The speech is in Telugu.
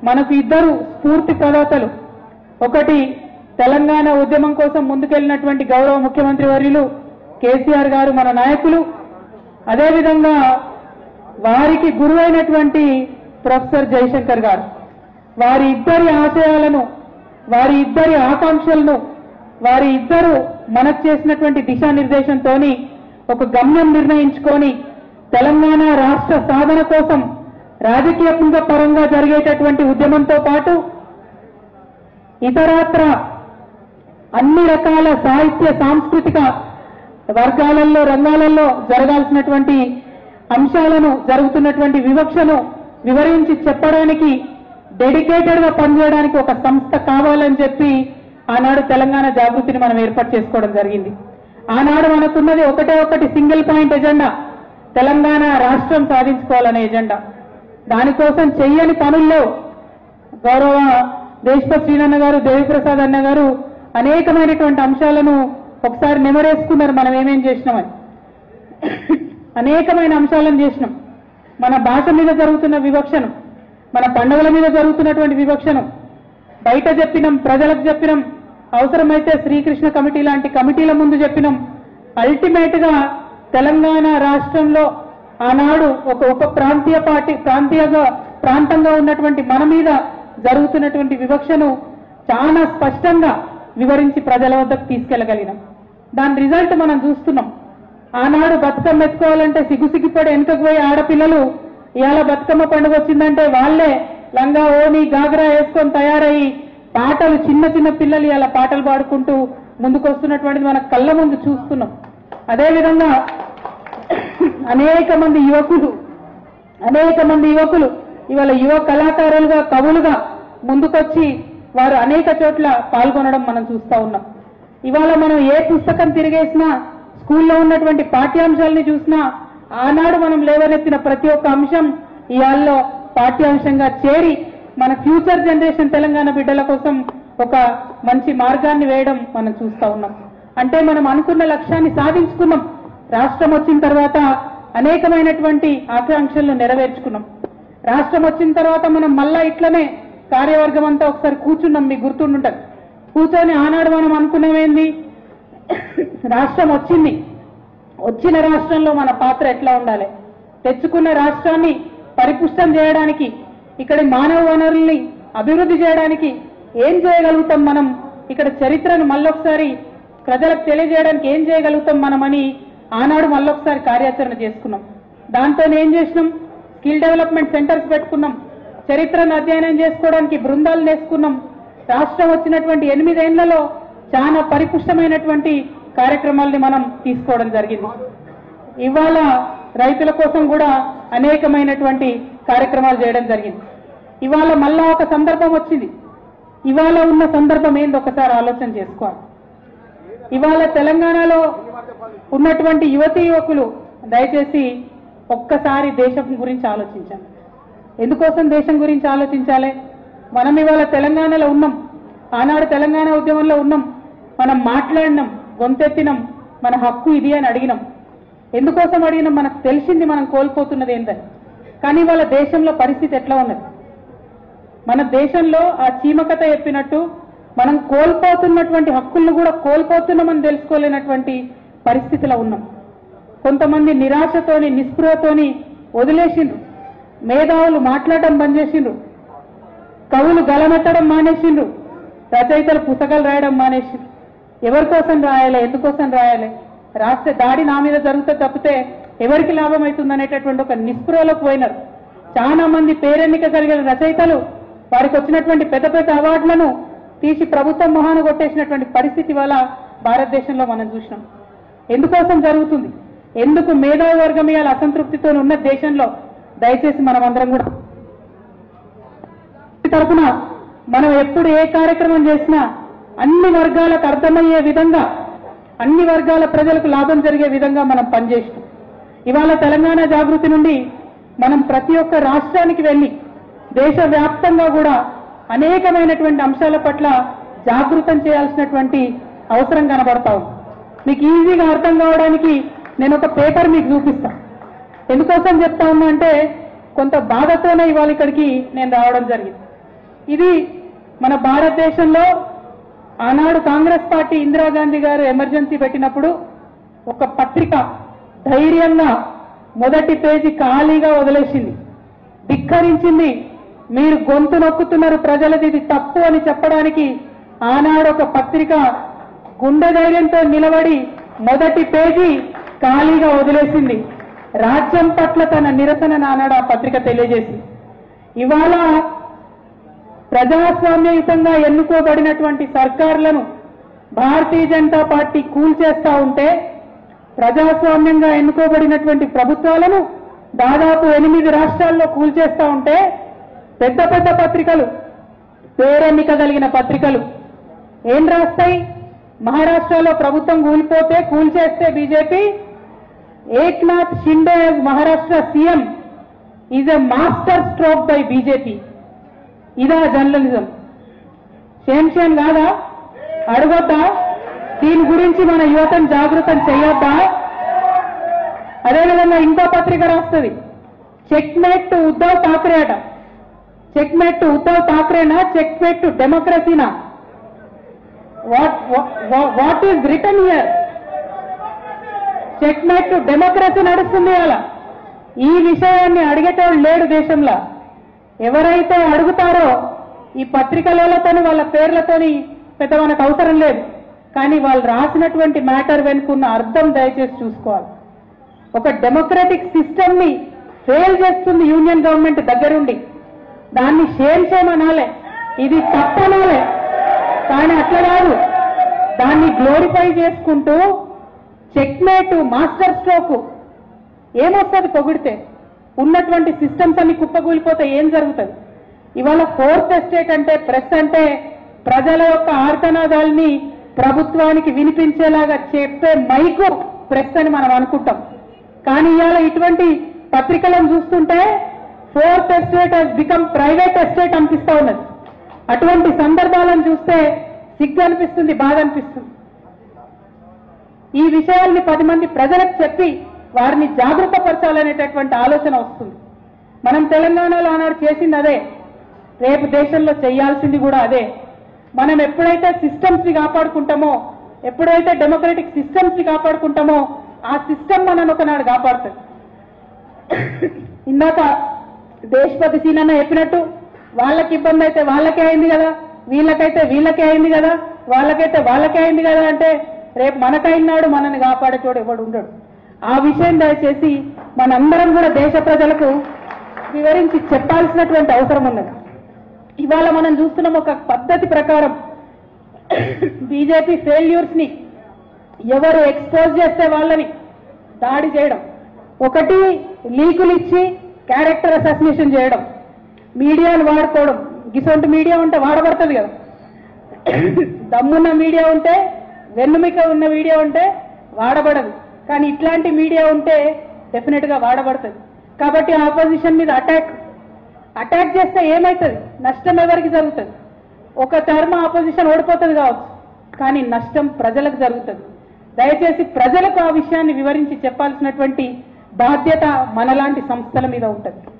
మనకు ఇద్దరు స్ఫూర్తి ప్రదాతలు ఒకటి తెలంగాణ ఉద్యమం కోసం ముందుకెళ్ళినటువంటి గౌరవ ముఖ్యమంత్రి వర్యులు కేసీఆర్ గారు మన నాయకులు అదేవిధంగా వారికి గురువైనటువంటి ప్రొఫెసర్ జయశంకర్ గారు వారి ఇద్దరి ఆశయాలను వారి ఇద్దరి ఆకాంక్షలను వారి ఇద్దరు మనకు చేసినటువంటి దిశానిర్దేశంతో ఒక గమ్యం నిర్ణయించుకొని తెలంగాణ రాష్ట్ర సాధన కోసం రాజకీయంగా పరంగా జరిగేటటువంటి ఉద్యమంతో పాటు ఇతరత్ర అన్ని రకాల సాహిత్య సాంస్కృతిక వర్గాలలో రంగాలలో జరగాల్సినటువంటి అంశాలను జరుగుతున్నటువంటి వివక్షను వివరించి చెప్పడానికి డెడికేటెడ్ గా పనిచేయడానికి ఒక సంస్థ కావాలని చెప్పి ఆనాడు తెలంగాణ జాగృతిని మనం ఏర్పాటు చేసుకోవడం జరిగింది ఆనాడు మనకున్నది ఒకటే ఒకటి సింగిల్ పాయింట్ ఎజెండా తెలంగాణ రాష్ట్రం సాధించుకోవాలనే ఎజెండా దానికోసం చెయ్యని పనుల్లో గౌరవ దేశపతి శ్రీనన్న గారు దేవిప్రసాద్ అన్న గారు అనేకమైనటువంటి అంశాలను ఒకసారి నెమరేసుకున్నారు మనం ఏమేం చేసినామని అనేకమైన అంశాలను చేసినాం మన భాష మీద జరుగుతున్న వివక్షను మన పండుగల మీద జరుగుతున్నటువంటి వివక్షను బయట చెప్పినాం ప్రజలకు చెప్పినాం అవసరమైతే శ్రీకృష్ణ కమిటీ లాంటి కమిటీల ముందు చెప్పినాం అల్టిమేట్ గా తెలంగాణ రాష్ట్రంలో ఆనాడు ఒక ఉప ప్రాంతీయ పార్టీ ప్రాంతీయగా ప్రాంతంగా ఉన్నటువంటి మన మీద జరుగుతున్నటువంటి వివక్షను చాలా స్పష్టంగా వివరించి ప్రజల వద్దకు తీసుకెళ్లగలిగినాం దాని రిజల్ట్ మనం చూస్తున్నాం ఆనాడు బతుకమ్మ ఎత్తుకోవాలంటే సిగ్గుసిగ్గిపడి వెనుకకు పోయి ఆడపిల్లలు ఇవాళ బతుకమ్మ పండుగ వచ్చిందంటే వాళ్ళే లంగా ఓని గాగ్రా వేసుకొని తయారయ్యి పాటలు చిన్న చిన్న పిల్లలు ఇలా పాటలు పాడుకుంటూ ముందుకు వస్తున్నటువంటిది మన కళ్ళ ముందు చూస్తున్నాం అదేవిధంగా అనేక మంది యువకులు అనేక మంది యువకులు ఇవాళ యువ కళాకారులుగా కవులుగా ముందుకొచ్చి వారు అనేక చోట్ల పాల్గొనడం మనం చూస్తా ఉన్నాం ఇవాళ మనం ఏ పుస్తకం తిరిగేసినా స్కూల్లో ఉన్నటువంటి పాఠ్యాంశాలని చూసినా ఆనాడు మనం లేవనెత్తిన ప్రతి ఒక్క అంశం ఇవాళ పాఠ్యాంశంగా చేరి మన ఫ్యూచర్ జనరేషన్ తెలంగాణ బిడ్డల కోసం ఒక మంచి మార్గాన్ని వేయడం మనం చూస్తా ఉన్నాం అంటే మనం అనుకున్న లక్ష్యాన్ని సాధించుకున్నాం రాష్ట్రం వచ్చిన తర్వాత అనేకమైనటువంటి ఆకాంక్షలను నెరవేర్చుకున్నాం రాష్ట్రం వచ్చిన తర్వాత మనం మళ్ళా ఇట్లనే కార్యవర్గం అంతా ఒకసారి కూర్చున్నాం మీకు గుర్తుండుంటది కూర్చొని ఆనాడు మనం అనుకున్నవేంది రాష్ట్రం వచ్చింది వచ్చిన రాష్ట్రంలో మన పాత్ర ఎట్లా ఉండాలి తెచ్చుకున్న రాష్ట్రాన్ని పరిపుష్టం చేయడానికి ఇక్కడ మానవ వనరుల్ని అభివృద్ధి చేయడానికి ఏం చేయగలుగుతాం మనం ఇక్కడ చరిత్రను మళ్ళొకసారి ప్రజలకు తెలియజేయడానికి ఏం చేయగలుగుతాం మనమని ఆనాడు మళ్ళొకసారి కార్యాచరణ చేసుకున్నాం దాంతో ఏం చేసినాం స్కిల్ డెవలప్మెంట్ సెంటర్స్ పెట్టుకున్నాం చరిత్రను అధ్యయనం చేసుకోవడానికి బృందాలు నేసుకున్నాం రాష్ట్రం వచ్చినటువంటి ఎనిమిదేళ్లలో చాలా పరిపుష్టమైనటువంటి కార్యక్రమాల్ని మనం తీసుకోవడం జరిగింది ఇవాళ రైతుల కోసం కూడా అనేకమైనటువంటి కార్యక్రమాలు చేయడం జరిగింది ఇవాళ మళ్ళా ఒక సందర్భం వచ్చింది ఇవాళ ఉన్న సందర్భం ఏంది ఒకసారి ఆలోచన చేసుకోవాలి ఇవాళ తెలంగాణలో ఉన్నటువంటి యువతీ యువకులు దయచేసి ఒక్కసారి దేశం గురించి ఆలోచించండి ఎందుకోసం దేశం గురించి ఆలోచించాలి మనం ఇవాళ తెలంగాణలో ఉన్నాం ఆనాడు తెలంగాణ ఉద్యమంలో ఉన్నాం మనం మాట్లాడినాం గొంతెత్తినాం మన హక్కు ఇది అని అడిగినాం ఎందుకోసం అడిగినాం మనకు తెలిసింది మనం కోల్పోతున్నది ఏంటని కానీ వాళ్ళ దేశంలో పరిస్థితి ఎట్లా ఉన్నది మన దేశంలో ఆ చీమకథ చెప్పినట్టు మనం కోల్పోతున్నటువంటి హక్కులను కూడా కోల్పోతున్నామని తెలుసుకోలేనటువంటి పరిస్థితిలో ఉన్నాం కొంతమంది నిరాశతోని నిస్పృహతోని వదిలేసిండ్రు మేధావులు మాట్లాడడం బంద్ చేసిండ్రు కవులు గలమెత్తడం మానేసిండ్రు రచయితలు పుస్తకాలు రాయడం మానేసిండ్రు ఎవరి కోసం రాయాలి ఎందుకోసం రాయాలి రాస్తే దాడి నా మీద జరిగితే తప్పితే ఎవరికి లాభం అవుతుంది అనేటటువంటి ఒక నిస్పృహలోకి పోయినారు చాలా మంది పేరెన్నిక కలిగిన రచయితలు వారికి వచ్చినటువంటి పెద్ద పెద్ద అవార్డులను తీసి ప్రభుత్వం మొహాన కొట్టేసినటువంటి పరిస్థితి వల్ల భారతదేశంలో మనం చూసినాం ఎందుకోసం జరుగుతుంది ఎందుకు మేధావి వర్గం ఇవాళ అసంతృప్తితో ఉన్న దేశంలో దయచేసి మనం అందరం కూడా తరపున మనం ఎప్పుడు ఏ కార్యక్రమం చేసినా అన్ని వర్గాలకు అర్థమయ్యే విధంగా అన్ని వర్గాల ప్రజలకు లాభం జరిగే విధంగా మనం పనిచేసినాం ఇవాళ తెలంగాణ జాగృతి నుండి మనం ప్రతి ఒక్క రాష్ట్రానికి వెళ్ళి దేశవ్యాప్తంగా కూడా అనేకమైనటువంటి అంశాల పట్ల జాగృతం చేయాల్సినటువంటి అవసరం కనబడతా ఉంది మీకు ఈజీగా అర్థం కావడానికి నేను ఒక పేపర్ మీకు చూపిస్తా ఎందుకోసం చెప్తా ఉన్నా అంటే కొంత బాధతోనే ఇవాళ ఇక్కడికి నేను రావడం జరిగింది ఇది మన భారతదేశంలో ఆనాడు కాంగ్రెస్ పార్టీ ఇందిరాగాంధీ గారు ఎమర్జెన్సీ పెట్టినప్పుడు ఒక పత్రిక ధైర్యంగా మొదటి పేజీ ఖాళీగా వదిలేసింది ధిక్కరించింది మీరు గొంతు నొక్కుతున్నారు ప్రజలది ఇది తప్పు అని చెప్పడానికి ఆనాడు ఒక పత్రిక గుండె ధైర్యంతో నిలబడి మొదటి పేజీ ఖాళీగా వదిలేసింది రాజ్యం పట్ల తన నిరసన ఆనాడు ఆ పత్రిక తెలియజేసింది ఇవాళ ప్రజాస్వామ్యయుతంగా ఎన్నుకోబడినటువంటి సర్కార్లను భారతీయ జనతా పార్టీ కూల్చేస్తా ఉంటే ప్రజాస్వామ్యంగా ఎన్నుకోబడినటువంటి ప్రభుత్వాలను దాదాపు ఎనిమిది రాష్ట్రాల్లో కూల్చేస్తా ఉంటే పెద్ద పెద్ద పత్రికలు పేరెన్నిక కలిగిన పత్రికలు ఏం రాస్తాయి మహారాష్ట్రలో ప్రభుత్వం కూలిపోతే కూల్చేస్తే BJP Eknath Shinde as Maharashtra CM is a master stroke by BJP ఇదా జర్నలిజం షేమ్ షేమ్ కాదా అడగొద్దా దీని గురించి మన యువతను జాగృతం చేయొద్దా అదేవిధంగా ఇంకో పత్రిక రాస్తుంది చెక్మేట్ టు ఉద్ధవ్ ఠాక్రే అట చెక్మేట్ టు ఉద్ధవ్ ఠాక్రేనా చెక్మేట్ టు డెమోక్రసీనా what what is return here checkmate to democracy నడుస్తుంది అలా ఈ విషయాన్ని అడిగేటోడు లేడు దేశంలో ఎవరైతే అడుగుతారో ఈ పత్రికలతోని వాళ్ళ పేర్లతోని పెద్ద మనకు అవసరం లేదు కానీ వాళ్ళు రాసినటువంటి మ్యాటర్ వెనుకున్న అర్థం దయచేసి చూసుకోవాలి ఒక డెమోక్రటిక్ సిస్టమ్ ని ఫెయిల్ చేస్తుంది యూనియన్ గవర్నమెంట్ దగ్గరుండి దాన్ని షేమ్ చేయమనాలే ఇది తప్పనాలే కానీ అట్లా కాదు దాన్ని గ్లోరిఫై చేసుకుంటూ చెక్మేట్ మాస్టర్ స్ట్రోక్ ఏమొస్తుంది పొగిడితే ఉన్నటువంటి సిస్టమ్స్ అన్ని కుప్పకూలిపోతే ఏం జరుగుతుంది ఇవాళ ఫోర్త్ ఎస్టేట్ అంటే ప్రెస్ అంటే ప్రజల యొక్క ఆర్తనాదాల్ని ప్రభుత్వానికి వినిపించేలాగా చెప్పే మైకు ప్రెస్ అని మనం అనుకుంటాం కానీ ఇవాళ ఇటువంటి పత్రికలను చూస్తుంటే fourth estate has become private estate అనిపిస్తా ఉన్నది అటువంటి సందర్భాలను చూస్తే సిగ్గు అనిపిస్తుంది బాధ అనిపిస్తుంది ఈ విషయాల్ని పది మంది ప్రజలకు చెప్పి వారిని జాగృతపరచాలనేటటువంటి ఆలోచన వస్తుంది మనం తెలంగాణలో ఆనాడు చేసింది అదే రేపు దేశంలో చేయాల్సింది కూడా అదే మనం ఎప్పుడైతే సిస్టమ్స్ ని కాపాడుకుంటామో ఎప్పుడైతే డెమోక్రటిక్ సిస్టమ్స్ ని కాపాడుకుంటామో ఆ సిస్టమ్ మనల్ని ఒకనాడు కాపాడుతుంది ఇందాక దేశపతి సీనన్న చెప్పినట్టు వాళ్ళకి ఇబ్బంది అయితే వాళ్ళకే అయింది కదా వీళ్ళకైతే వీళ్ళకే అయింది కదా వాళ్ళకైతే వాళ్ళకే అయింది కదా అంటే రేపు మనకైనాడు మనల్ని కాపాడే చోడు ఎవడు ఉండడు ఆ విషయం దయచేసి మనందరం కూడా దేశ ప్రజలకు వివరించి చెప్పాల్సినటువంటి అవసరం ఉన్నది ఇవాళ మనం చూస్తున్నాం ఒక పద్ధతి ప్రకారం బీజేపీ ఫెయిల్యూర్స్ ని ఎవరు ఎక్స్పోజ్ చేస్తే వాళ్ళని దాడి చేయడం ఒకటి లీకులు ఇచ్చి క్యారెక్టర్ అసాసినేషన్ చేయడం మీడియాను వాడుకోవడం గిసొంటి మీడియా ఉంటే వాడబడుతుంది కదా దమ్మున్న మీడియా ఉంటే వెన్నుమిక ఉన్న మీడియా ఉంటే వాడబడదు కానీ ఇట్లాంటి మీడియా ఉంటే డెఫినెట్ గా వాడబడుతుంది కాబట్టి ఆపోజిషన్ మీద అటాక్ అటాక్ చేస్తే ఏమవుతుంది నష్టం ఎవరికి జరుగుతుంది ఒక టర్మ్ ఆపోజిషన్ ఓడిపోతుంది కావచ్చు కానీ నష్టం ప్రజలకు జరుగుతుంది దయచేసి ప్రజలకు ఆ విషయాన్ని వివరించి చెప్పాల్సినటువంటి బాధ్యత మనలాంటి సంస్థల మీద ఉంటుంది